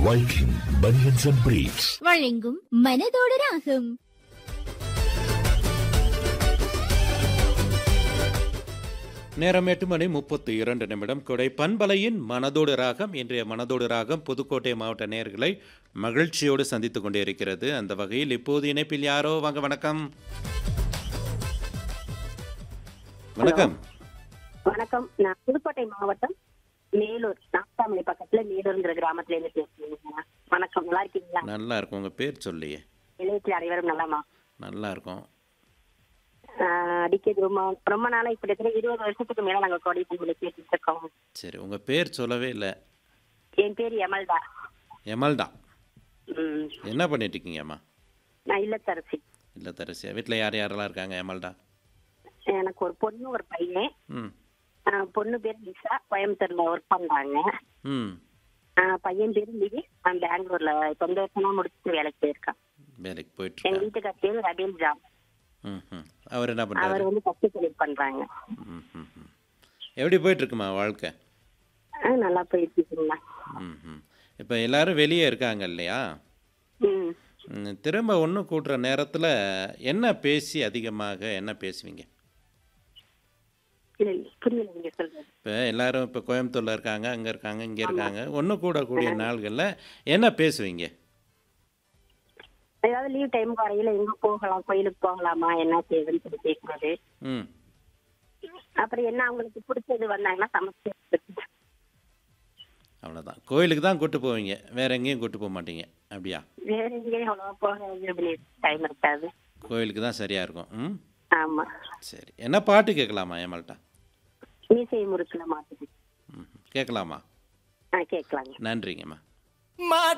Viking Bunions and Briefs. வழங்கும் மனதோடு ராகம் நேரம் எட்டு மணி முப்பத்தி இரண்டு நிமிடம் கொடை பண்பலையின் மனதோடு ராகம் இன்றைய மனதோடு ராகம் புதுக்கோட்டை மாவட்ட நேயர்களை மகிழ்ச்சியோடு சந்தித்துக் கொண்டே இருக்கிறது அந்த வகையில் இப்போது இணைப்பில் யாரோ வாங்க வணக்கம் வணக்கம் வணக்கம் நான் புதுக்கோட்டை மாவட்டம் மேலூர் நாட்டாமலை பக்கத்துல மேலூர்ங்கிற கிராமத்துல இருந்து பேசுறேங்க வணக்கம் நல்லா இருக்கீங்களா நல்லா இருக்கும் உங்க பேர் சொல்லியே இளையத்தில் அனைவரும் நல்லாமா நல்லா இருக்கும் ஆஹ் அடிக்கடி ரொம்ப ரொம்ப நாளா இப்ப இருக்கிற இருபது வருஷத்துக்கு மேல நாங்க கோடை பொங்கலை பேசிட்டு இருக்கோம் சரி உங்க பேர் சொல்லவே இல்லை என் பேர் எமல்டா எமல்டா ம், என்ன பண்ணிட்டு இருக்கீங்கம்மா நான் இல்லத்தரசி இல்லை தரசியா வீட்டில் யார் யாரெல்லாம் இருக்காங்க எமல்டா எனக்கு ஒரு பொண்ணு ஒரு பையன் ம் ஆஹ் பொண்ணு பேர் லிசா கோயம்புத்தூர்ல ஒர்க் பண்றாங்க ம் ஆஹ் பையன் பேர் லிவி நான் பெங்களூர்ல சொந்த வருஷமா முடிச்சுட்டு வேலைக்கு போயிருக்கான் வேலைக்கு எங்க போயிட்டு வீட்டுக்கார் பேர் ரபீல் ஜாம் ம் ம் அவர் என்ன அவர் பண்ணுறாரு வந்து கஷ்ட தொழில் பண்றாங்க ம் ம் ம். எப்படி போயிட்டு இருக்குமா வாழ்க்கை ஆஹ் நல்லா போயிட்டு இருக்குங்களா ம் ம் இப்போ எல்லாரும் வெளியே இருக்காங்க இல்லையா ம் ம், திரும்ப ஒன்று கூட்டுற நேரத்தில் என்ன பேசி அதிகமாக என்ன பேசுவீங்க இல்ல இல்ல, புரியல நீங்க சொல்றது இப்போ எல்லாரும் இப்போ கோயம்புத்தூரில் இருக்காங்க அங்கே இருக்காங்க இங்கே இருக்காங்க ஒன்று கூடக்கூடிய நாள்களில் என்ன பேசுவீங்க ஏதாவது லீவ் டைம் வரையில எங்க போகலாம் கோயிலுக்கு போகலாமா என்ன செய்யுதுன்னு சொல்லி கேட்கறது ம் அப்புறம் என்ன அவங்களுக்கு பிடிச்சது வந்தாங்கன்னா சமைச்சு கொடுக்கறது. அவ்வளோதான் கோயிலுக்கு தான் கூட்டு போவீங்க வேற எங்கேயும் கூட்டு போக மாட்டீங்க அப்படியா வேற எங்கேயும் அவ்வளவா போக டைம் இருக்காது கோயிலுக்கு தான் சரியாக இருக்கும் ம் ஆமா சரி என்ன பாட்டு கேட்கலாமா ஏமால்ட்டா மீசை முறுக்குல மாட்டுது ம் கேட்கலாமா ஆ கேட்கலாங்க நன்றிங்கம்மா